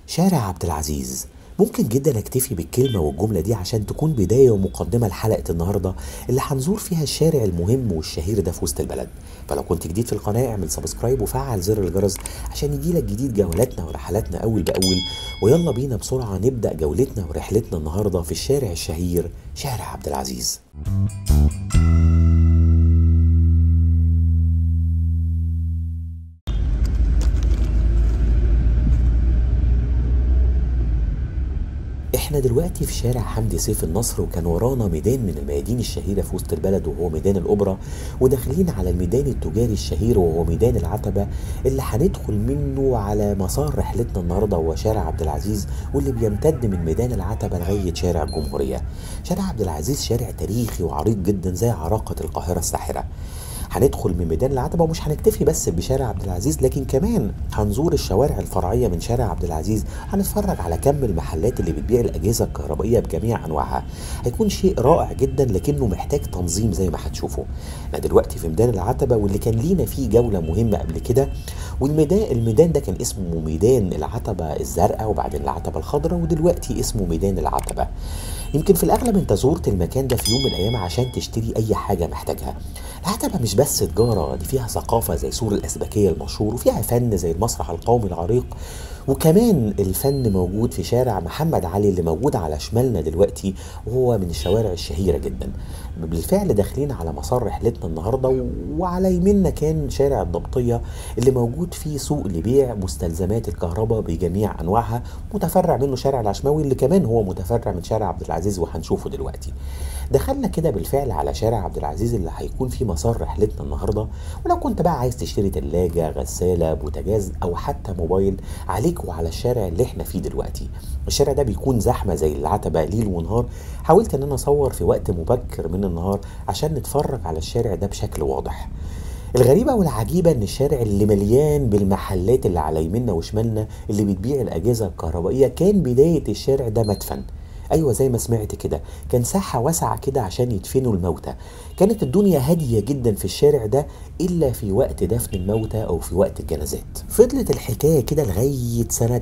شارع عبد العزيز ممكن جدا اكتفي بالكلمة والجملة دي عشان تكون بداية ومقدمة لحلقة النهاردة اللي هنزور فيها الشارع المهم والشهير ده في وسط البلد فلو كنت جديد في القناة اعمل سبسكرايب وفعل زر الجرس عشان يجيلك جديد جولاتنا ورحلاتنا أول بأول ويلا بينا بسرعة نبدأ جولتنا ورحلتنا النهاردة في الشارع الشهير شارع عبد العزيز احنا دلوقتي في شارع حمدي سيف النصر وكان ورانا ميدان من الميادين الشهيرة في وسط البلد وهو ميدان الأوبرا وداخلين على الميدان التجاري الشهير وهو ميدان العتبة اللي هندخل منه على مسار رحلتنا النهاردة هو شارع عبد العزيز واللي بيمتد من ميدان العتبة لغاية شارع الجمهورية شارع عبد العزيز شارع تاريخي وعريق جدا زي عراقة القاهرة الساحرة هندخل من ميدان العتبة ومش هنكتفي بس بشارع عبد العزيز لكن كمان هنزور الشوارع الفرعية من شارع عبد العزيز هنتفرج على كم المحلات اللي بتبيع الأجهزة الكهربائية بجميع أنواعها هيكون شيء رائع جدا لكنه محتاج تنظيم زي ما هتشوفوا احنا دلوقتي في ميدان العتبة واللي كان لينا فيه جولة مهمة قبل كده والميدان الميدان ده كان اسمه ميدان العتبة الزرقاء وبعدين العتبة الخضراء ودلوقتي اسمه ميدان العتبة يمكن في الاغلب انت زرت المكان ده في يوم من الايام عشان تشتري اي حاجه محتاجها العتبه مش بس تجاره دي فيها ثقافه زي سور الاسبكيه المشهور وفيها فن زي المسرح القومي العريق وكمان الفن موجود في شارع محمد علي اللي موجود على شمالنا دلوقتي وهو من الشوارع الشهيره جدا بالفعل داخلين على مسار رحلتنا النهارده وعلى يميننا كان شارع الضبطيه اللي موجود فيه سوق لبيع مستلزمات الكهرباء بجميع انواعها متفرع منه شارع العشماوي اللي كمان هو متفرع من شارع عبد العزيز وهنشوفه دلوقتي دخلنا كده بالفعل على شارع عبد العزيز اللي هيكون فيه مسار رحلتنا النهارده ولو كنت بقى عايز تشتري تلاجة غسالة بوتاجاز او حتى موبايل عليك وعلى الشارع اللي احنا فيه دلوقتي الشارع ده بيكون زحمة زي العتبة ليل ونهار حاولت ان انا اصور في وقت مبكر من النهار عشان نتفرج على الشارع ده بشكل واضح الغريبة والعجيبة ان الشارع اللي مليان بالمحلات اللي على يميننا وشمالنا اللي بتبيع الاجهزة الكهربائية كان بداية الشارع ده مدفن ايوه زي ما سمعت كده كان ساحه واسعه كده عشان يدفنوا الموتى كانت الدنيا هاديه جدا في الشارع ده الا في وقت دفن الموتى او في وقت الجنازات فضلت الحكايه كده لغايه سنه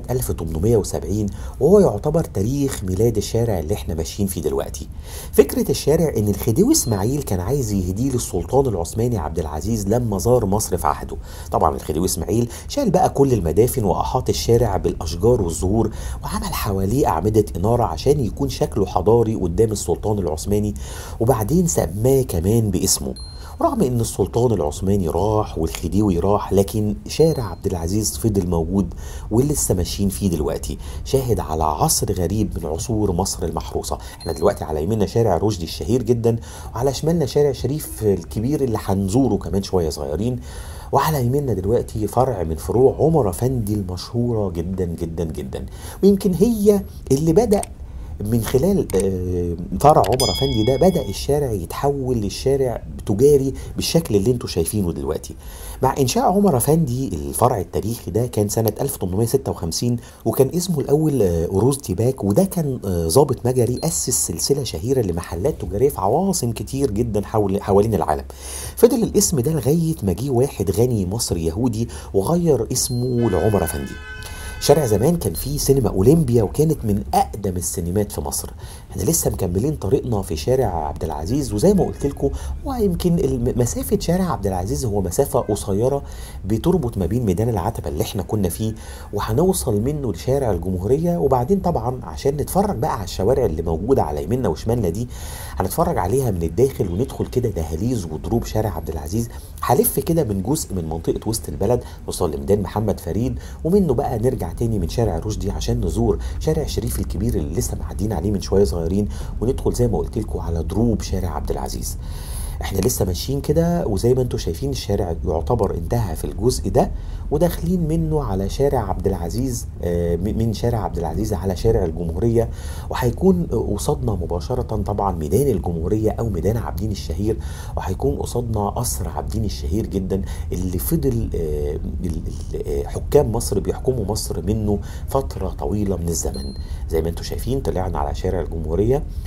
1870 وهو يعتبر تاريخ ميلاد الشارع اللي احنا ماشيين فيه دلوقتي فكره الشارع ان الخديوي اسماعيل كان عايز يهديه للسلطان العثماني عبد العزيز لما زار مصر في عهده طبعا الخديوي اسماعيل شال بقى كل المدافن واحاط الشارع بالاشجار والزهور وعمل حواليه اعمده اناره عشان يكون شكله حضاري قدام السلطان العثماني وبعدين سماه كمان باسمه رغم ان السلطان العثماني راح والخديوي راح لكن شارع عبد العزيز فضل موجود ولسه ماشيين فيه دلوقتي شاهد على عصر غريب من عصور مصر المحروسه احنا دلوقتي على يميننا شارع رشدي الشهير جدا وعلى شمالنا شارع شريف الكبير اللي هنزوره كمان شويه صغيرين وعلى يميننا دلوقتي فرع من فروع عمر افندي المشهوره جدا جدا جدا ويمكن هي اللي بدا من خلال فرع عمر افندي ده بدا الشارع يتحول للشارع تجاري بالشكل اللي انتم شايفينه دلوقتي مع انشاء عمر افندي الفرع التاريخي ده كان سنه 1856 وكان اسمه الاول اروز تيباك وده كان ضابط مجري اسس سلسله شهيره لمحلات تجاريه في عواصم كتير جدا حول حوالين العالم فضل الاسم ده لغايه ما جه واحد غني مصري يهودي وغير اسمه لعمر افندي شارع زمان كان فيه سينما اولمبيا وكانت من اقدم السينمات في مصر احنا لسه مكملين طريقنا في شارع عبد العزيز وزي ما قلت لكم ويمكن مسافه شارع عبد العزيز هو مسافه قصيره بتربط ما بين ميدان العتبه اللي احنا كنا فيه وهنوصل منه لشارع الجمهوريه وبعدين طبعا عشان نتفرج بقى على الشوارع اللي موجوده على يميننا وشمالنا دي هنتفرج عليها من الداخل وندخل كده دهاليز ودروب شارع عبد العزيز هلف كده من جزء من منطقه وسط البلد نوصل لميدان محمد فريد ومنه بقى نرجع تاني من شارع رشدي عشان نزور شارع شريف الكبير اللي لسه معديين عليه من شويه صغيرين وندخل زي ما قلت لكم على دروب شارع عبد العزيز احنا لسه ماشيين كده وزي ما انتم شايفين الشارع يعتبر انتهى في الجزء ده وداخلين منه على شارع عبد العزيز من شارع عبد العزيز على شارع الجمهوريه وهيكون قصادنا مباشره طبعا ميدان الجمهوريه او ميدان عابدين الشهير وهيكون قصادنا قصر عابدين الشهير جدا اللي فضل حكام مصر بيحكموا مصر منه فتره طويله من الزمن زي ما انتم شايفين طلعنا على شارع الجمهوريه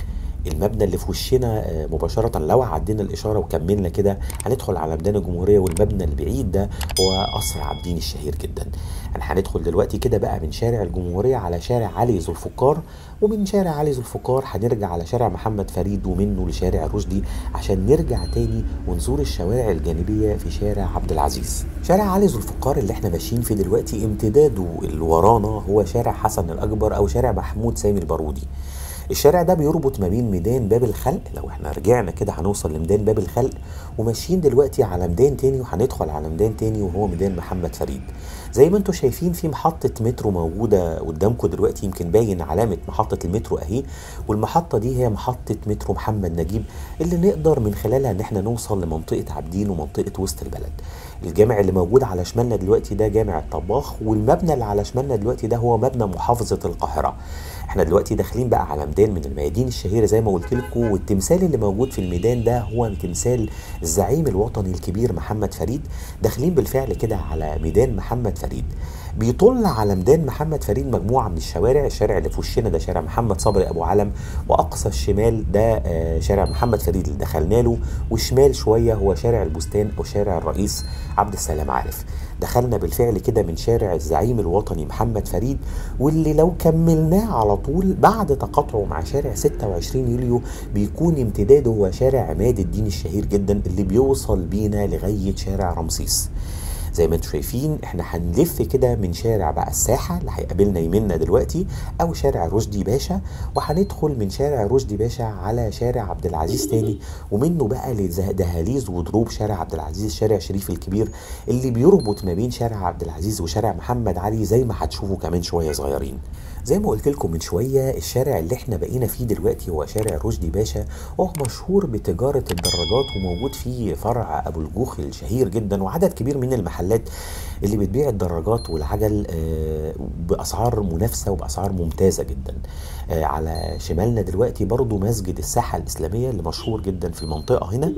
المبنى اللي في وشنا آه، مباشره لو عدينا الاشاره وكملنا كده هندخل على ميدان الجمهوريه والمبنى البعيد ده هو قصر عابدين الشهير جدا يعني هندخل دلوقتي كده بقى من شارع الجمهوريه على شارع علي ذو الفقار ومن شارع علي ذو الفقار هنرجع على شارع محمد فريد ومنه لشارع رشدي عشان نرجع تاني ونزور الشوارع الجانبيه في شارع عبد العزيز شارع علي ذو الفقار اللي احنا ماشيين فيه دلوقتي امتداده اللي ورانا هو شارع حسن الاكبر او شارع محمود سامي البارودي الشارع ده بيربط ما بين ميدان باب الخلق لو احنا رجعنا كده هنوصل لميدان باب الخلق وماشيين دلوقتي على ميدان تاني وهندخل على ميدان تاني وهو ميدان محمد فريد زي ما انتم شايفين في محطة مترو موجودة قدامكم دلوقتي يمكن باين علامة محطة المترو اهي والمحطة دي هي محطة مترو محمد نجيب اللي نقدر من خلالها ان احنا نوصل لمنطقة عابدين ومنطقة وسط البلد الجامع اللي موجود على شمالنا دلوقتي ده جامع الطباخ والمبنى اللي على شمالنا دلوقتي ده هو مبنى محافظة القاهرة احنا دلوقتي داخلين بقى على ميدان من الميادين الشهيرة زي ما قلت لكم والتمثال اللي موجود في الميدان ده هو تمثال الزعيم الوطني الكبير محمد فريد داخلين بالفعل كده على ميدان محمد فريد بيطل على ميدان محمد فريد مجموعه من الشوارع الشارع اللي في وشنا ده شارع محمد صبري ابو علم واقصى الشمال ده آه، شارع محمد فريد اللي دخلنا له وشمال شويه هو شارع البستان او شارع الرئيس عبد السلام عارف دخلنا بالفعل كده من شارع الزعيم الوطني محمد فريد واللي لو كملناه على طول بعد تقاطعه مع شارع 26 يوليو بيكون امتداده هو شارع عماد الدين الشهير جدا اللي بيوصل بينا لغايه شارع رمسيس زي ما انتم شايفين احنا هنلف كده من شارع بقى الساحه اللي هيقابلنا يمنا دلوقتي او شارع رشدي باشا وهندخل من شارع رشدي باشا على شارع عبد العزيز تاني ومنه بقى لدهاليز ودروب شارع عبد العزيز شارع شريف الكبير اللي بيربط ما بين شارع عبد العزيز وشارع محمد علي زي ما هتشوفوا كمان شويه صغيرين زي ما قلت لكم من شويه الشارع اللي احنا بقينا فيه دلوقتي هو شارع رشدي باشا وهو مشهور بتجاره الدراجات وموجود فيه فرع ابو الجوخ الشهير جدا وعدد كبير من المحلات اللي بتبيع الدراجات والعجل آه، باسعار منافسه وباسعار ممتازه جدا آه، على شمالنا دلوقتي برضو مسجد الساحه الاسلاميه اللي مشهور جدا في المنطقه هنا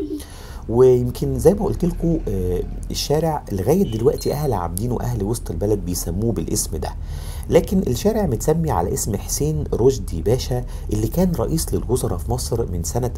ويمكن زي ما قلت لكم الشارع لغايه دلوقتي اهل عابدين واهل وسط البلد بيسموه بالاسم ده لكن الشارع متسمي على اسم حسين رشدي باشا اللي كان رئيس للوزراء في مصر من سنة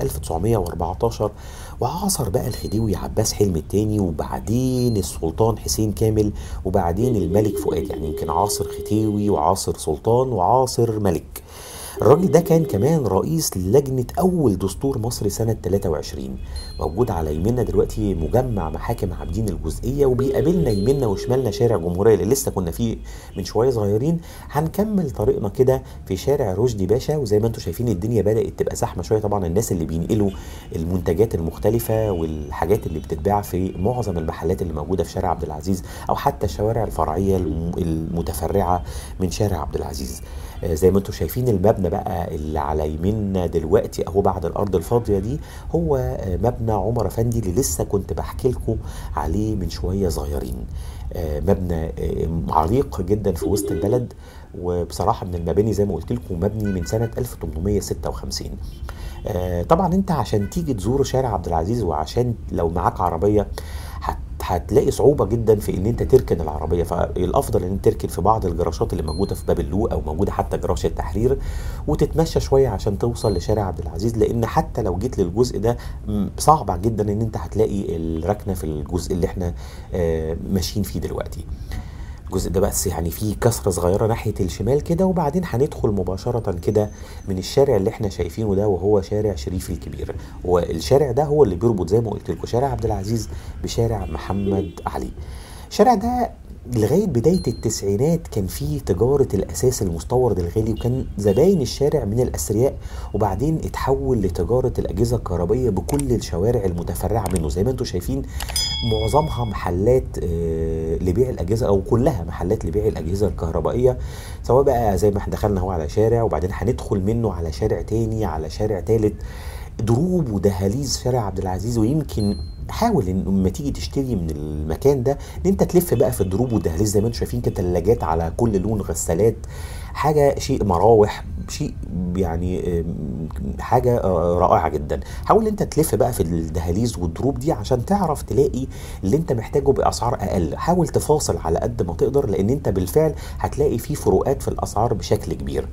1914 وعاصر بقى الخديوي عباس حلمي الثاني وبعدين السلطان حسين كامل وبعدين الملك فؤاد يعني يمكن عاصر ختيوي وعاصر سلطان وعاصر ملك الراجل ده كان كمان رئيس لجنة أول دستور مصري سنة 23 موجود على يمنا دلوقتي مجمع محاكم عابدين الجزئية وبيقابلنا يمنا وشمالنا شارع جمهورية اللي لسه كنا فيه من شوية صغيرين هنكمل طريقنا كده في شارع رشدي باشا وزي ما انتم شايفين الدنيا بدأت تبقى زحمة شوية طبعا الناس اللي بينقلوا المنتجات المختلفة والحاجات اللي بتتباع في معظم المحلات اللي موجودة في شارع عبد العزيز أو حتى الشوارع الفرعية المتفرعة من شارع عبد العزيز آه، زي ما انتم شايفين المبنى بقى اللي على يميننا دلوقتي اهو بعد الارض الفاضيه دي هو آه، مبنى عمر افندي اللي لسه كنت بحكي لكم عليه من شويه صغيرين آه، مبنى عريق جدا في وسط البلد وبصراحه من المباني زي ما قلت لكم مبني من سنه 1856 طبعا انت عشان تيجي تزور شارع عبد العزيز وعشان لو معاك عربيه هتلاقي صعوبه جدا في ان انت تركن العربيه فالافضل ان انت تركن في بعض الجراشات اللي موجوده في باب اللوق او موجوده حتى جراش التحرير وتتمشى شويه عشان توصل لشارع عبد العزيز لان حتى لو جيت للجزء ده صعب جدا ان انت هتلاقي الركنه في الجزء اللي احنا آه، ماشيين فيه دلوقتي الجزء ده بس يعني فيه كسرة صغيرة ناحية الشمال كده وبعدين هندخل مباشرة كده من الشارع اللي احنا شايفينه ده وهو شارع شريف الكبير والشارع ده هو اللي بيربط زي ما قلت لكم شارع عبد العزيز بشارع محمد علي الشارع ده لغايه بدايه التسعينات كان في تجاره الاساس المستورد الغالي وكان زباين الشارع من الاثرياء وبعدين اتحول لتجاره الاجهزه الكهربائيه بكل الشوارع المتفرعه منه زي ما انتم شايفين معظمها محلات آه، لبيع الاجهزه او كلها محلات لبيع الاجهزه الكهربائيه سواء بقى زي ما احنا دخلنا هو على شارع وبعدين هندخل منه على شارع تاني على شارع ثالث دروب ودهاليز شارع عبد العزيز ويمكن حاول ان لما تيجي تشتري من المكان ده ان انت تلف بقى في الدروب والدهاليز زي ما انتم شايفين كده ثلاجات على كل لون غسالات حاجه شيء مراوح شيء يعني آم، حاجه آه، رائعه جدا حاول انت تلف بقى في الدهاليز والدروب دي عشان تعرف تلاقي اللي انت محتاجه باسعار اقل حاول تفاصل على قد ما تقدر لان انت بالفعل هتلاقي في فروقات في الاسعار بشكل كبير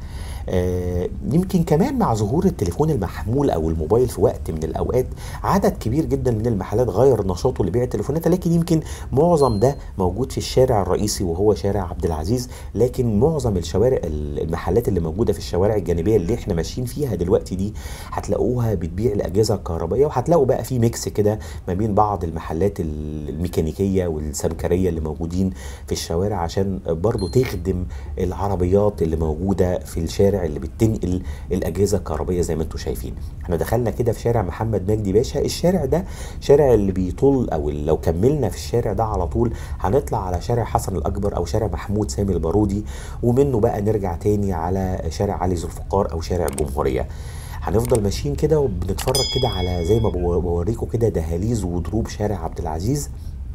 آه، يمكن كمان مع ظهور التليفون المحمول او الموبايل في وقت من الاوقات عدد كبير جدا من المحلات غير نشاطه لبيع التليفونات لكن يمكن معظم ده موجود في الشارع الرئيسي وهو شارع عبد العزيز لكن معظم الشوارع المحلات اللي موجوده في الشوارع الجانبيه اللي احنا ماشيين فيها دلوقتي دي هتلاقوها بتبيع الاجهزه الكهربائيه وهتلاقوا بقى في ميكس كده ما بين بعض المحلات الميكانيكيه والسمكريه اللي موجودين في الشوارع عشان برضو تخدم العربيات اللي موجوده في الشارع اللي بتنقل الاجهزه الكهربائيه زي ما انتم شايفين احنا دخلنا كده في شارع محمد مجدي باشا الشارع ده شارع اللي بيطول او لو كملنا في الشارع ده على طول هنطلع على شارع حسن الاكبر او شارع محمود سامي البارودي ومنه بقى نرجع تاني على شارع علي ذو الفقار او شارع الجمهوريه هنفضل ماشيين كده وبنتفرج كده على زي ما بو- بوريكم كده دهاليز ودروب شارع عبد العزيز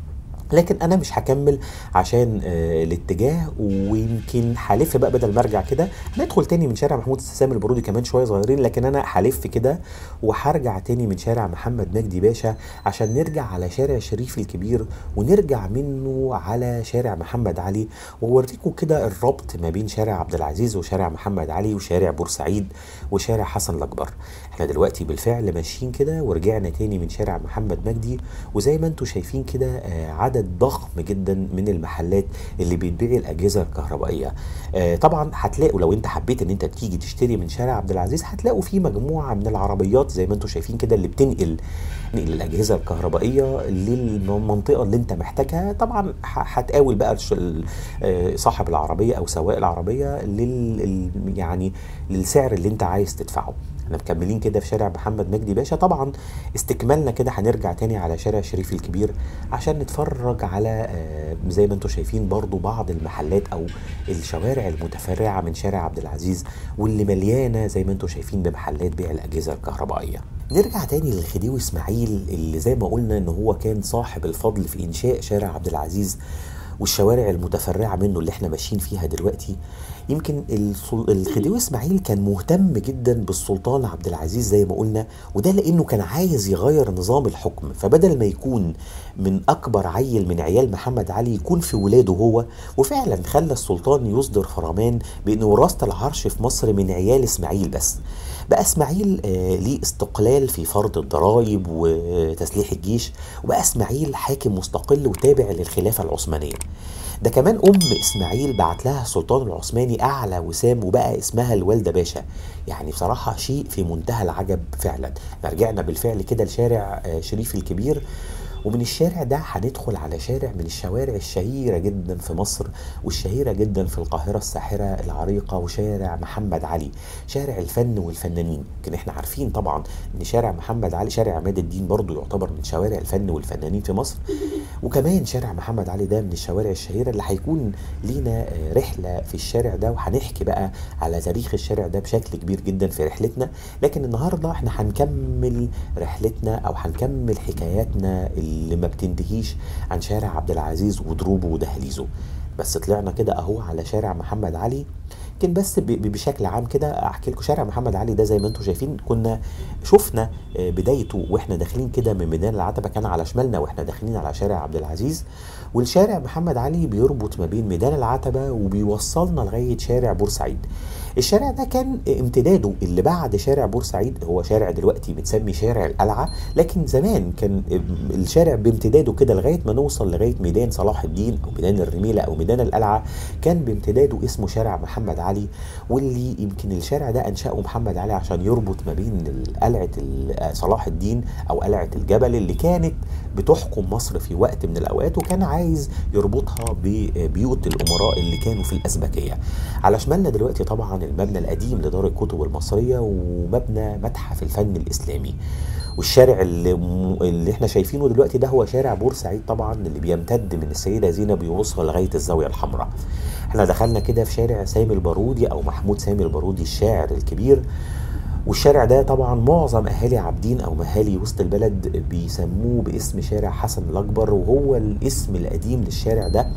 لكن انا مش هكمل عشان آه الاتجاه ويمكن هلف بقى بدل ما ارجع كده ندخل تاني من شارع محمود سامي البارودي كمان شويه صغيرين لكن انا هلف كده وهرجع تاني من شارع محمد مجدي باشا عشان نرجع على شارع شريف الكبير ونرجع منه على شارع محمد علي واوريكم كده الربط ما بين شارع عبد العزيز وشارع محمد علي وشارع بورسعيد وشارع حسن الاكبر احنا دلوقتي بالفعل ماشيين كده ورجعنا تاني من شارع محمد مجدي وزي ما انتم شايفين كده آه، عدد ضخم جدا من المحلات اللي بتبيع الاجهزه الكهربائيه آه، طبعا هتلاقوا لو انت حبيت ان انت تيجي تشتري من شارع عبد العزيز هتلاقوا في مجموعه من العربيات زي ما انتم شايفين كده اللي بتنقل نقل الاجهزه الكهربائيه للمنطقه اللي انت محتاجها طبعا ه- هتقاول بقى الش- ال- آه، صاحب العربيه او سواق العربيه لل ال- يعني للسعر اللي انت عايز تدفعه احنا مكملين كده في شارع محمد مجدي باشا طبعا استكمالنا كده هنرجع تاني على شارع شريف الكبير عشان نتفرج على آه، زي ما انتم شايفين برضو بعض المحلات او الشوارع المتفرعه من شارع عبد العزيز واللي مليانه زي ما انتم شايفين بمحلات بيع الاجهزه الكهربائيه نرجع تاني للخديوي اسماعيل اللي زي ما قلنا ان هو كان صاحب الفضل في انشاء شارع عبد العزيز والشوارع المتفرعه منه اللي احنا ماشيين فيها دلوقتي يمكن السل- الخديوي اسماعيل كان مهتم جدا بالسلطان عبد العزيز زي ما قلنا وده لانه كان عايز يغير نظام الحكم فبدل ما يكون من اكبر عيل من عيال محمد علي يكون في ولاده هو وفعلا خلى السلطان يصدر فرمان بان وراثه العرش في مصر من عيال اسماعيل بس بقى اسماعيل آه، ليه استقلال في فرض الضرائب وتسليح الجيش وبقى اسماعيل حاكم مستقل وتابع للخلافه العثمانيه ده كمان ام اسماعيل بعت لها السلطان العثماني اعلى وسام وبقى اسمها الوالده باشا يعني بصراحه شيء في منتهى العجب فعلا احنا رجعنا بالفعل كده لشارع آه، شريف الكبير ومن الشارع ده هندخل على شارع من الشوارع الشهيرة جدا في مصر والشهيرة جدا في القاهرة الساحرة العريقة وشارع محمد علي شارع الفن والفنانين لكن احنا عارفين طبعا ان شارع محمد علي شارع عماد الدين برضو يعتبر من شوارع الفن والفنانين في مصر وكمان شارع محمد علي ده من الشوارع الشهيرة اللي هيكون لينا آه، رحلة في الشارع ده وهنحكي بقى على تاريخ الشارع ده بشكل كبير جدا في رحلتنا لكن النهاردة احنا هنكمل رحلتنا او هنكمل حكاياتنا اللي ما بتنتهيش عن شارع عبد العزيز ودروبه ودهليزه بس طلعنا كده اهو على شارع محمد علي يمكن بس ب- ب- بشكل عام كده احكي لكم شارع محمد علي ده زي ما انتم شايفين كنا شفنا آه، بدايته واحنا داخلين كده من ميدان العتبه كان على شمالنا واحنا داخلين على شارع عبد العزيز والشارع محمد علي بيربط ما بين ميدان العتبه وبيوصلنا لغايه شارع بورسعيد الشارع ده كان امتداده اللي بعد شارع بورسعيد هو شارع دلوقتي متسمي شارع القلعه لكن زمان كان الشارع بامتداده كده لغايه ما نوصل لغايه ميدان صلاح الدين او ميدان الرميله او ميدان القلعه كان بامتداده اسمه شارع محمد علي واللي يمكن الشارع ده انشاه محمد علي عشان يربط ما بين قلعه ال- صلاح الدين او قلعه الجبل اللي كانت بتحكم مصر في وقت من الاوقات وكان عايز يربطها ببيوت الامراء اللي كانوا في الازبكيه على شمالنا دلوقتي طبعا المبنى القديم لدار الكتب المصريه ومبنى متحف الفن الاسلامي والشارع اللي, اللي احنا شايفينه دلوقتي ده هو شارع بورسعيد طبعا اللي بيمتد من السيده زينب يوصل لغايه الزاويه الحمراء احنا دخلنا كده في شارع سامي البارودي او محمود سامي البارودي الشاعر الكبير والشارع ده طبعا معظم اهالي عابدين او اهالي وسط البلد بيسموه باسم شارع حسن الاكبر وهو الاسم القديم للشارع ده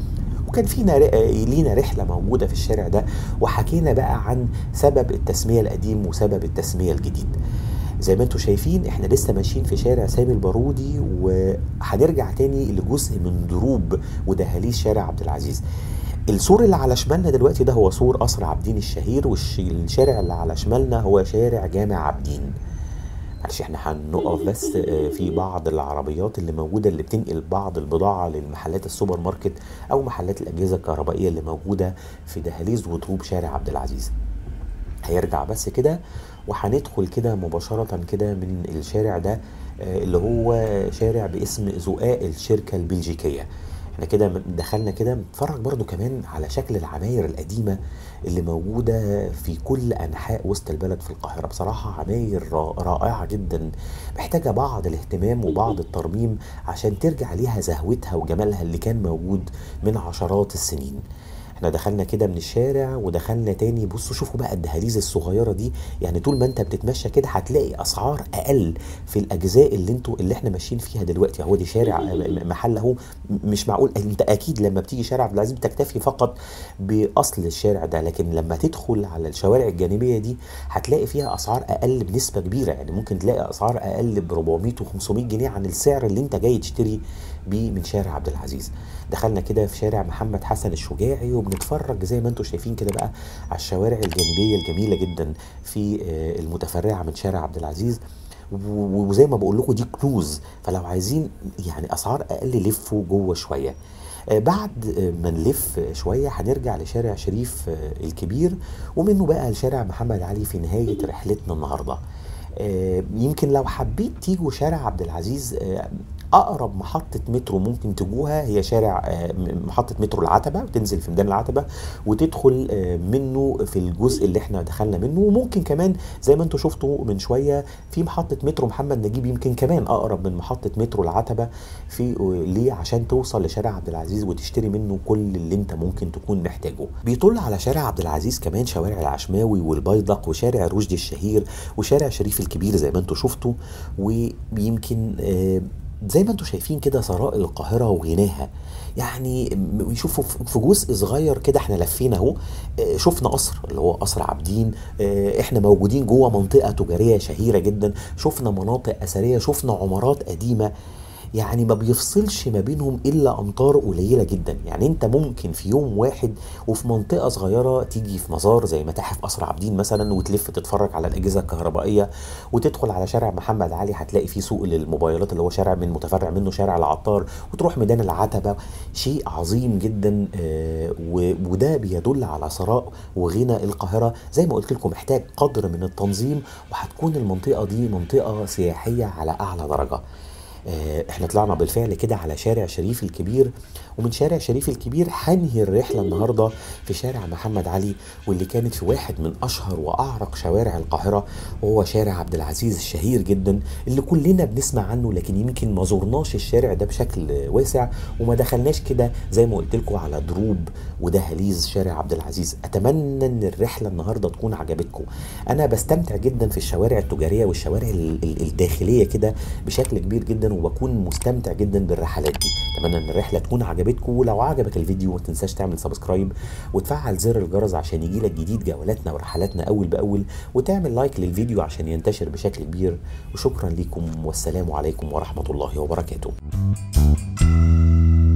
وكان فينا ر- لينا رحله موجوده في الشارع ده وحكينا بقى عن سبب التسميه القديم وسبب التسميه الجديد زي ما انتم شايفين احنا لسه ماشيين في شارع سامي البارودي وهنرجع تاني لجزء من دروب ودهاليز شارع عبد العزيز السور اللي على شمالنا دلوقتي ده هو سور قصر عابدين الشهير والشارع اللي على شمالنا هو شارع جامع عابدين معلش احنا هنقف بس آه، في بعض العربيات اللي موجوده اللي بتنقل بعض البضاعه للمحلات السوبر ماركت او محلات الاجهزه الكهربائيه اللي موجوده في دهاليز وطروب شارع عبد العزيز هيرجع بس كده وهندخل كده مباشرة كده من الشارع ده آه، اللي هو شارع باسم زقاق الشركة البلجيكية احنا كده دخلنا كده نتفرج برضو كمان على شكل العماير القديمة اللي موجودة في كل أنحاء وسط البلد في القاهرة بصراحة عماير را- رائعة جدا محتاجة بعض الاهتمام وبعض الترميم عشان ترجع ليها زهوتها وجمالها اللي كان موجود من عشرات السنين احنا دخلنا كده من الشارع ودخلنا تاني بصوا شوفوا بقى الدهاليز الصغيره دي يعني طول ما انت بتتمشى كده هتلاقي اسعار اقل في الاجزاء اللي انتوا اللي احنا ماشيين فيها دلوقتي اهو دي شارع م- م- محل اهو م- مش معقول انت اكيد لما بتيجي شارع عبد العزيز بتكتفي فقط باصل الشارع ده لكن لما تدخل على الشوارع الجانبيه دي هتلاقي فيها اسعار اقل بنسبه كبيره يعني ممكن تلاقي اسعار اقل ب 400 و500 جنيه عن السعر اللي انت جاي تشتري بيه من شارع عبد العزيز دخلنا كده في شارع محمد حسن الشجاعي وبنتفرج زي ما انتم شايفين كده بقى على الشوارع الجانبيه الجميله جدا في آه، المتفرعه من شارع عبد العزيز و- وزي ما بقول لكم دي كروز فلو عايزين يعني اسعار اقل لفوا جوه شويه آه، بعد آه، ما نلف شويه هنرجع لشارع شريف آه، الكبير ومنه بقى لشارع محمد علي في نهايه رحلتنا النهارده آه، يمكن لو حبيت تيجوا شارع عبد العزيز آه، اقرب محطه مترو ممكن تجوها هي شارع آه، م- محطه مترو العتبه وتنزل في ميدان العتبه وتدخل آه، منه في الجزء اللي احنا دخلنا منه وممكن كمان زي ما انتم شفتوا من شويه في محطه مترو محمد نجيب يمكن كمان اقرب من محطه مترو العتبه في ليه عشان توصل لشارع عبد العزيز وتشتري منه كل اللي انت ممكن تكون محتاجه بيطل على شارع عبد العزيز كمان شوارع العشماوي والبيضق وشارع رشدي الشهير وشارع شريف الكبير زي ما انتم شفتوا ويمكن آه، زي ما انتم شايفين كده ثراء القاهرة وغناها يعني م- شوفوا في في جزء صغير كده احنا لفينا اهو آه، شفنا قصر اللي هو قصر عابدين آه، احنا موجودين جوه منطقة تجارية شهيرة جدا شفنا مناطق أثرية شفنا عمارات قديمة يعني ما بيفصلش ما بينهم الا امتار قليله جدا يعني انت ممكن في يوم واحد وفي منطقه صغيره تيجي في مزار زي متاحف قصر عابدين مثلا وتلف تتفرج على الاجهزه الكهربائيه وتدخل على شارع محمد علي هتلاقي فيه سوق للموبايلات اللي هو شارع من متفرع منه شارع العطار وتروح ميدان العتبه شيء عظيم جدا آه، و- وده بيدل على ثراء وغنى القاهره زي ما قلت لكم محتاج قدر من التنظيم وهتكون المنطقه دي منطقه سياحيه على اعلى درجه آه، احنا طلعنا بالفعل كده على شارع شريف الكبير ومن شارع شريف الكبير هنهي الرحله النهارده في شارع محمد علي واللي كانت في واحد من اشهر واعرق شوارع القاهره وهو شارع عبد العزيز الشهير جدا اللي كلنا بنسمع عنه لكن يمكن ما زرناش الشارع ده بشكل واسع وما دخلناش كده زي ما قلت لكم على دروب ودهاليز شارع عبد العزيز اتمنى ان الرحله النهارده تكون عجبتكم انا بستمتع جدا في الشوارع التجاريه والشوارع ال- ال- الداخليه كده بشكل كبير جدا وبكون مستمتع جدا بالرحلات دي اتمنى ان الرحله تكون عجبتكم ولو عجبك الفيديو ما تنساش تعمل سبسكرايب وتفعل زر الجرس عشان يجيلك جديد جولاتنا ورحلاتنا اول باول وتعمل لايك للفيديو عشان ينتشر بشكل كبير وشكرا لكم والسلام عليكم ورحمه الله وبركاته